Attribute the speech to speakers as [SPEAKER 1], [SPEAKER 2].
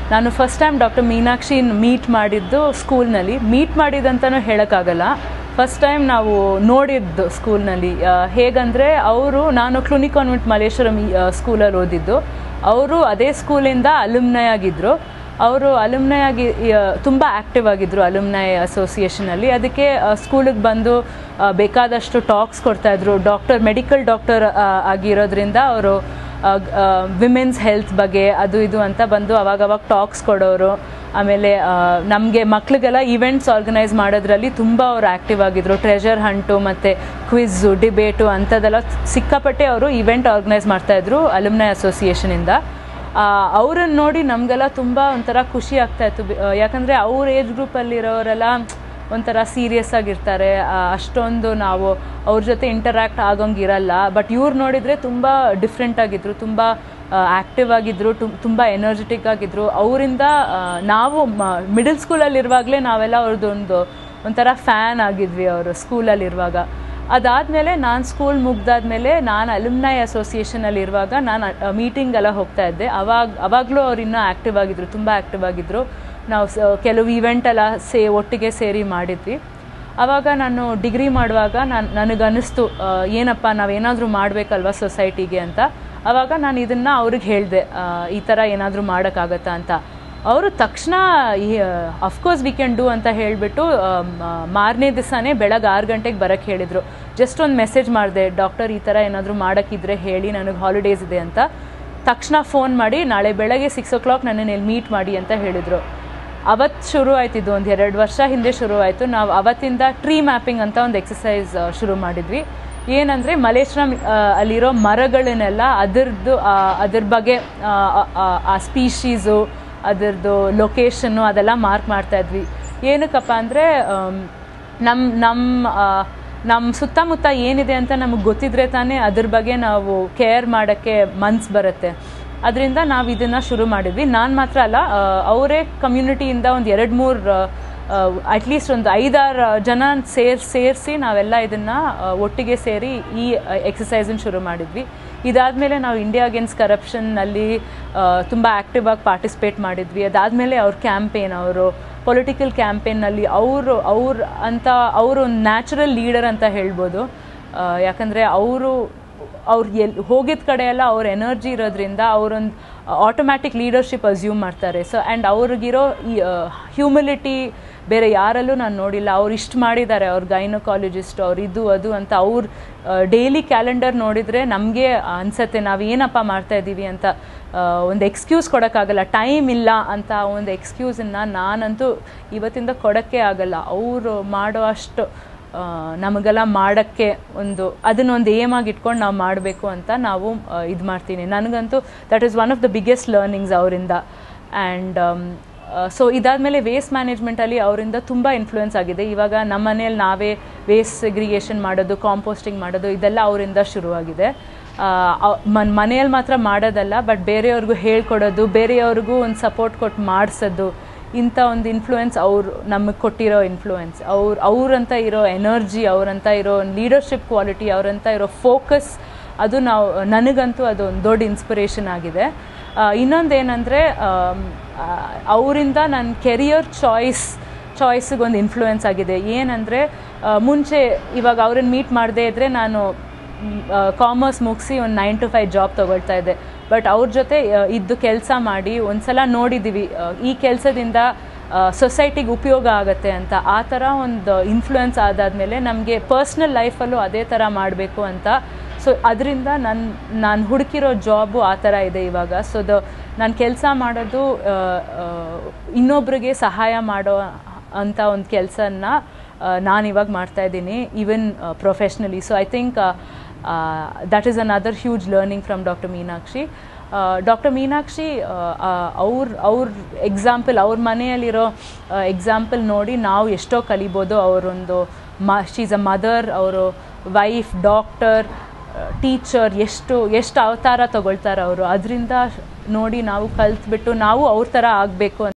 [SPEAKER 1] ನಾನು first time doctor Meenakshi meet ಮಾಡಿದ್ದು ಸ್ಕೂಲ್ನಲ್ಲಿ ಮೀಟ್ ಮಾಡಿದಂತನೂ ಹೇಳೋಕ್ಕಾಗಲ್ಲ ಫಸ್ಟ್ ಟೈಮ್ ನಾವು ನೋಡಿದ್ದು ಸ್ಕೂಲ್ನಲ್ಲಿ ಹೇಗಂದರೆ ಅವರು ನಾನು ಕ್ಲುನಿ ಕಾನ್ವೆಂಟ್ ಮಲ್ಲೇಶ್ವರಂ ಸ್ಕೂಲಲ್ಲಿ ಓದಿದ್ದು ಅವರು ಅದೇ ಸ್ಕೂಲಿಂದ ಅಲುಮ್ನೈ ಆಗಿದ್ದರು ಅವರು ಅಲುಮ್ನೈ ಆಗಿ ತುಂಬ ಆ್ಯಕ್ಟಿವ್ ಆಗಿದ್ದರು ಅಲುಮ್ನೈ ಅಸೋಸಿಯೇಷನಲ್ಲಿ ಅದಕ್ಕೆ ಸ್ಕೂಲಿಗೆ ಬಂದು ಆ, ಬೇಕಾದಷ್ಟು ಟಾಕ್ಸ್ ಕೊಡ್ತಾಯಿದ್ರು ಡಾಕ್ಟರ್ ಮೆಡಿಕಲ್ ಡಾಕ್ಟರ್ ಆಗಿರೋದ್ರಿಂದ ಅವರು ವಿಮೆನ್ಸ್ ಹೆಲ್ತ್ ಬಗ್ಗೆ ಅದು ಇದು ಅಂತ ಬಂದು ಅವಾಗವಾಗ ಟಾಕ್ಸ್ ಕೊಡೋರು ಆಮೇಲೆ ನಮಗೆ ಮಕ್ಳಿಗೆಲ್ಲ ಇವೆಂಟ್ಸ್ ಆರ್ಗನೈಸ್ ಮಾಡೋದ್ರಲ್ಲಿ ತುಂಬ ಅವರು ಆ್ಯಕ್ಟಿವ್ ಆಗಿದ್ದರು ಟ್ರೆಷರ್ ಹಂಟು ಮತ್ತು ಕ್ವಿಝು ಡಿಬೇಟು ಅಂಥದ್ದೆಲ್ಲ ಸಿಕ್ಕಾಪಟ್ಟೆ ಅವರು ಇವೆಂಟ್ ಆರ್ಗನೈಸ್ ಮಾಡ್ತಾಯಿದ್ರು ಅಲುಮ್ನೈ ಅಸೋಸಿಯೇಷನಿಂದ ಅವ್ರನ್ನ ನೋಡಿ ನಮಗೆಲ್ಲ ತುಂಬ ಒಂಥರ ಖುಷಿ ಆಗ್ತಾಯಿತ್ತು ಯಾಕಂದರೆ ಅವ್ರ ಏಜ್ ಗ್ರೂಪಲ್ಲಿರೋರೆಲ್ಲ ಒಂಥರ ಸೀರಿಯಸ್ ಆಗಿರ್ತಾರೆ ಆ, ಅಷ್ಟೊಂದು ನಾವು ಅವ್ರ ಜೊತೆ ಇಂಟರ್ಯಾಕ್ಟ್ ಆಗೋಂಗಿರಲ್ಲ ಬಟ್ ಇವ್ರು ನೋಡಿದರೆ ತುಂಬ ಡಿಫ್ರೆಂಟ್ ಆಗಿದ್ರು ತುಂಬ ಆ್ಯಕ್ಟಿವ್ ಆಗಿದ್ದರು ತುಂಬ ಎನರ್ಜೆಟಿಕ್ ಆಗಿದ್ದರು ಅವರಿಂದ ನಾವು ಮಿಡಲ್ ಸ್ಕೂಲಲ್ಲಿರುವಾಗಲೇ ನಾವೆಲ್ಲ ಅವ್ರದ್ದೊಂದು ಒಂಥರ ಫ್ಯಾನ್ ಆಗಿದ್ವಿ ಅವರು ಸ್ಕೂಲಲ್ಲಿರುವಾಗ ಅದಾದಮೇಲೆ ನಾನು ಸ್ಕೂಲ್ ಮುಗ್ದಾದ್ಮೇಲೆ ನಾನು ಅಲುಮ್ನೈ ಅಸೋಸಿಯೇಷನಲ್ಲಿ ಇರುವಾಗ ನಾನು ಮೀಟಿಂಗ್ ಎಲ್ಲ ಹೋಗ್ತಾ ಇದ್ದೆ ಅವಾಗ ಅವಾಗಲೂ ಅವ್ರು ಇನ್ನೂ ಆ್ಯಕ್ಟಿವ್ ಆಗಿದ್ರು ತುಂಬ ಆ್ಯಕ್ಟಿವ್ ಆಗಿದ್ದರು ನಾವು ಸ ಕೆಲವು ಇವೆಂಟ್ ಎಲ್ಲ ಸೇ ಒಟ್ಟಿಗೆ ಸೇರಿ ಮಾಡಿದ್ವಿ ಆವಾಗ ನಾನು ಡಿಗ್ರಿ ಮಾಡುವಾಗ ನಾನು ನನಗನ್ನಿಸ್ತು ಆ, ಏನಪ್ಪ ನಾವೇನಾದರೂ ಮಾಡಬೇಕಲ್ವ ಸೊಸೈಟಿಗೆ ಅಂತ ಆವಾಗ ನಾನು ಇದನ್ನು ಅವ್ರಿಗೆ ಹೇಳಿದೆ ಈ ಥರ ಏನಾದರೂ ಮಾಡೋಕ್ಕಾಗತ್ತಾ ಅಂತ ಅವರು ತಕ್ಷಣ ಅಫ್ಕೋರ್ಸ್ ವಿ ಕ್ಯಾನ್ ಡೂ ಅಂತ ಹೇಳಿಬಿಟ್ಟು ಮಾರನೇ ದಿವಸನೇ ಬೆಳಗ್ಗೆ ಆರು ಗಂಟೆಗೆ ಬರೋಕ್ಕೆ ಹೇಳಿದರು ಜಸ್ಟ್ ಒಂದು ಮೆಸೇಜ್ ಮಾಡಿದೆ ಡಾಕ್ಟರ್ ಈ ಥರ ಏನಾದರೂ ಮಾಡೋಕ್ಕಿದ್ರೆ ಹೇಳಿ ನನಗೆ ಹಾಲಿಡೇಸ್ ಇದೆ ಅಂತ ತಕ್ಷಣ ಫೋನ್ ಮಾಡಿ ನಾಳೆ ಬೆಳಗ್ಗೆ ಸಿಕ್ಸ್ ಓ ಕ್ಲಾಕ್ ನನ್ನನ್ನು ಇಲ್ಲಿ ಮೀಟ್ ಮಾಡಿ ಅಂತ ಹೇಳಿದರು ಅವತ್ತು ಶುರು ಆಯ್ತಿದ್ದು ಒಂದು ಎರಡು ವರ್ಷ ಹಿಂದೆ ಶುರು ಆಯಿತು ನಾವು ಅವತ್ತಿಂದ ಟ್ರೀ ಮ್ಯಾಪಿಂಗ್ ಅಂತ ಒಂದು ಎಕ್ಸಸೈಸ್ ಶುರು ಮಾಡಿದ್ವಿ ಏನಂದರೆ ಮಲೇಶ್ವರಂ ಆ, ಅಲ್ಲಿರೋ ಮರಗಳನ್ನೆಲ್ಲ ಅದರದ್ದು ಅದ್ರ ಬಗ್ಗೆ ಆ, ಆ, ಆ ಸ್ಪೀಶೀಸು ಅದರದ್ದು ಲೊಕೇಶನ್ನು ಅದೆಲ್ಲ ಮಾರ್ಕ್ ಮಾಡ್ತಾ ಇದ್ವಿ ಏನಕ್ಕಪ್ಪ ಅಂದರೆ ನಮ್ಮ ನಮ್ಮ ನಮ್ಮ ಸುತ್ತಮುತ್ತ ಏನಿದೆ ಅಂತ ನಮಗೆ ಗೊತ್ತಿದ್ರೆ ತಾನೇ ಅದ್ರ ಬಗ್ಗೆ ನಾವು ಕೇರ್ ಮಾಡೋಕ್ಕೆ ಮನ್ಸು ಬರುತ್ತೆ ಅದರಿಂದ ನಾವು ಇದನ್ನು ಶುರು ಮಾಡಿದ್ವಿ ನಾನು ಮಾತ್ರ ಅಲ್ಲ ಆ, ಅವರೇ ಕಮ್ಯುನಿಟಿಯಿಂದ ಒಂದು ಎರಡು ಮೂರು ಅಟ್ಲೀಸ್ಟ್ ಒಂದು ಐದಾರು ಜನ ಸೇರ್ ಸೇರಿಸಿ ನಾವೆಲ್ಲ ಇದನ್ನು ಒಟ್ಟಿಗೆ ಸೇರಿ ಈ ಎಕ್ಸಸೈಸನ್ನು ಶುರು ಮಾಡಿದ್ವಿ ಇದಾದಮೇಲೆ ನಾವು ಇಂಡಿಯಾ ಅಗೇನ್ಸ್ಟ್ ಕರಪ್ಷನ್ನಲ್ಲಿ ತುಂಬ ಆ್ಯಕ್ಟಿವ್ ಆಗಿ ಪಾರ್ಟಿಸಿಪೇಟ್ ಮಾಡಿದ್ವಿ ಅದಾದಮೇಲೆ ಅವ್ರ ಕ್ಯಾಂಪೇನ್ ಅವರು ಪೊಲಿಟಿಕಲ್ ಕ್ಯಾಂಪೇನ್ನಲ್ಲಿ ಅವರು ಅವ್ರ ಅಂತ ಅವರು ಒಂದು ನ್ಯಾಚುರಲ್ ಲೀಡರ್ ಅಂತ ಹೇಳ್ಬೋದು ಆ, ಯಾಕಂದರೆ ಅವರು ಅವ್ರು ಎಲ್ಲಿ ಹೋಗಿದ ಕಡೆ ಎಲ್ಲ ಅವ್ರ ಎನರ್ಜಿ ಇರೋದ್ರಿಂದ ಅವರೊಂದು ಆಟೋಮ್ಯಾಟಿಕ್ ಲೀಡರ್ಶಿಪ್ ಅಸ್ಯೂಮ್ ಮಾಡ್ತಾರೆ ಸೊ ಆ್ಯಂಡ್ ಅವ್ರಿಗಿರೋ ಈ ಹ್ಯೂಮಿಲಿಟಿ ಬೇರೆ ಯಾರಲ್ಲೂ ನಾನು ನೋಡಿಲ್ಲ ಅವ್ರು ಇಷ್ಟು ಮಾಡಿದ್ದಾರೆ ಅವ್ರ ಗೈನಕಾಲಜಿಸ್ಟ್ ಅವ್ರು ಇದು ಅದು ಅಂತ ಅವ್ರ ಡೈಲಿ ಕ್ಯಾಲೆಂಡರ್ ನೋಡಿದರೆ ನಮಗೆ ಅನ್ಸತ್ತೆ ನಾವು ಏನಪ್ಪ ಮಾಡ್ತಾ ಇದ್ದೀವಿ ಅಂತ ಆ, ಒಂದು ಎಕ್ಸ್ಕ್ಯೂಸ್ ಕೊಡೋಕ್ಕಾಗಲ್ಲ ಟೈಮ್ ಇಲ್ಲ ಅಂತ ಒಂದು ಎಕ್ಸ್ಕ್ಯೂಸನ್ನು ನಾನಂತೂ ಇವತ್ತಿಂದ ಕೊಡೋಕ್ಕೆ ಆಗಲ್ಲ ಅವರು ಮಾಡೋ ಅಷ್ಟು ಆ, ನಮಗೆಲ್ಲ ಮಾಡೋಕ್ಕೆ ಒಂದು ಅದನ್ನೊಂದು ಏಮ್ ಆಗಿ ಇಟ್ಕೊಂಡು ನಾವು ಮಾಡಬೇಕು ಅಂತ ನಾವು ಇದು ಮಾಡ್ತೀನಿ ನನಗಂತೂ that is one of the biggest learnings ಅವರಿಂದ ಆ್ಯಂಡ್ ಸೊ ಇದಾದಮೇಲೆ ವೇಸ್ಟ್ ಮ್ಯಾನೇಜ್ಮೆಂಟಲ್ಲಿ ಅವರಿಂದ ತುಂಬ ಇನ್ಫ್ಲೂಯೆನ್ಸ್ ಆಗಿದೆ ಇವಾಗ ನಮ್ಮ ಮನೇಲಿ ನಾವೇ ವೇಸ್ಟ್ ಸೆಗ್ರಿಗೇಷನ್ ಮಾಡೋದು ಕಾಂಪೋಸ್ಟಿಂಗ್ ಮಾಡೋದು ಇದೆಲ್ಲ ಅವರಿಂದ ಶುರುವಾಗಿದೆ ಮನ್ ಮನೆಯಲ್ಲಿ ಮಾತ್ರ ಮಾಡೋದಲ್ಲ ಬಟ್ ಬೇರೆಯವ್ರಿಗೂ ಹೇಳ್ಕೊಡೋದು ಬೇರೆಯವ್ರಿಗೂ ಒಂದು ಸಪೋರ್ಟ್ ಕೊಟ್ಟು ಮಾಡಿಸೋದು ಇಂಥ ಒಂದು ಇನ್ಫ್ಲೂಯೆನ್ಸ್ ಅವ್ರು ನಮಗೆ ಕೊಟ್ಟಿರೋ ಇನ್ಫ್ಲೂಯೆನ್ಸ್ ಅವ್ರು ಅವ್ರಂತ ಇರೋ ಎನರ್ಜಿ ಅವರಂತ ಇರೋ ಲೀಡರ್ಶಿಪ್ ಕ್ವಾಲಿಟಿ ಅವರಂತ ಇರೋ ಫೋಕಸ್ ಅದು ನಾವು ನನಗಂತೂ ಅದು ಒಂದು ದೊಡ್ಡ ಇನ್ಸ್ಪಿರೇಷನ್ ಆಗಿದೆ ಇನ್ನೊಂದು ಏನಂದರೆ ಅವರಿಂದ ನನ್ನ ಕೆರಿಯರ್ ಚಾಯ್ಸ್ ಚಾಯ್ಸಿಗೆ ಒಂದು ಇನ್ಫ್ಲೂಯೆನ್ಸ್ ಆಗಿದೆ ಏನಂದರೆ ಮುಂಚೆ ಇವಾಗ ಅವ್ರನ್ನ ಮೀಟ್ ಮಾಡದೇ ಇದ್ದರೆ ನಾನು ಕಾಮರ್ಸ್ ಮುಗಿಸಿ ಒಂದು ನೈನ್ ಟು ಫೈವ್ ಜಾಬ್ ತೊಗೊಳ್ತಾ ಇದ್ದೆ ಬಟ್ ಅವ್ರ ಜೊತೆ ಆ, ಇದ್ದು ಕೆಲಸ ಮಾಡಿ ಒಂದ್ಸಲ ನೋಡಿದ್ದೀವಿ ಆ, ಈ ಕೆಲಸದಿಂದ ಸೊಸೈಟಿಗೆ ಉಪಯೋಗ ಆಗುತ್ತೆ ಅಂತ ಆ ಥರ ಒಂದು ಇನ್ಫ್ಲೂಯೆನ್ಸ್ ಆದಾದಮೇಲೆ ನಮಗೆ ಪರ್ಸ್ನಲ್ ಲೈಫಲ್ಲೂ ಅದೇ ಥರ ಮಾಡಬೇಕು ಅಂತ ಸೊ ಅದರಿಂದ ನನ್ನ ನಾನು ಹುಡುಕಿರೋ ಜಾಬು ಆ ಥರ ಇದೆ ಇವಾಗ ಸೊ ದ ನಾನು ಕೆಲಸ ಮಾಡೋದು ಆ, ಆ, ಇನ್ನೊಬ್ರಿಗೆ ಸಹಾಯ ಮಾಡೋ ಅಂತ ಒಂದು ಕೆಲಸನ ನಾನು ಇವಾಗ ಮಾಡ್ತಾ ಇದ್ದೀನಿ even professionally so I think that is another huge learning from doctor Meenakshi doctor Meenakshi ಅವ್ರ ಅವ್ರ ಎಕ್ಸಾಂಪಲ್ ಅವ್ರ ಮನೆಯಲ್ಲಿರೋ ಎಕ್ಸಾಂಪಲ್ ನೋಡಿ ನಾವು ಎಷ್ಟೋ ಕಲಿಬೋದು ಅವರೊಂದು ಮ ಶೀಸ್ ಅ ಮದರ್ ಅವರು ವೈಫ್ ಡಾಕ್ಟರ್ ಟೀಚರ್ ಎಷ್ಟು ಎಷ್ಟು ಅವತಾರ ತಗೊಳ್ತಾರೆ ಅವರು ಅದರಿಂದ ನೋಡಿ ನಾವು ಕಲ್ತ್ಬಿಟ್ಟು ನಾವು ಅವ್ರ ಥರ ಆಗಬೇಕು